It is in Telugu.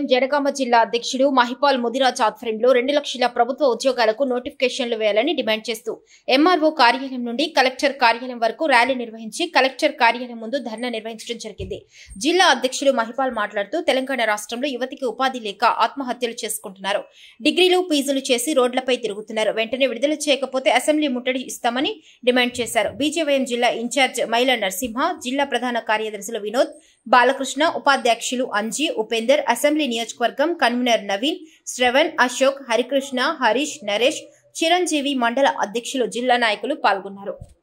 జనగామ జిల్లా అధ్యక్షుడు మహిపాల్ ముదిరాజ్ ఆధ్వర్యంలో రెండు లక్షల ప్రభుత్వ ఉద్యోగాలకు నోటిఫికేషన్లు వేయాలని డిమాండ్ చేస్తూ ఎంఆర్ఓ కార్యాలయం నుండి కలెక్టర్ కార్యాలయం వరకు ర్యాలీ నిర్వహించి కలెక్టర్ కార్యాలయం ముందు ధర్నా నిర్వహించడం జరిగింది జిల్లా అధ్యక్షుడు మహిపాల్ మాట్లాడుతూ తెలంగాణ రాష్ట్రంలో యువతికి ఉపాధి లేక ఆత్మహత్యలు చేసుకుంటున్నారు డిగ్రీలు పీజీలు చేసి రోడ్లపై తిరుగుతున్నారు వెంటనే విడుదల చేయకపోతే అసెంబ్లీ ముట్టడి ఇస్తామని డిమాండ్ చేశారు బీజేవైఎం జిల్లా ఇన్ఛార్జ్ మైల నరసింహ జిల్లా ప్రధాన కార్యదర్శులు వినోద్ బాలకృష్ణ ఉపాధ్యక్షులు అంజీ ఉపేందర్ అసెంబ్లీ నియోజకవర్గం కన్వీనర్ నవీన్ శ్రవణ్ అశోక్ హరికృష్ణ హరీష్ నరేష్ చిరంజీవి మండల అధ్యక్షులు జిల్లా నాయకులు పాల్గొన్నారు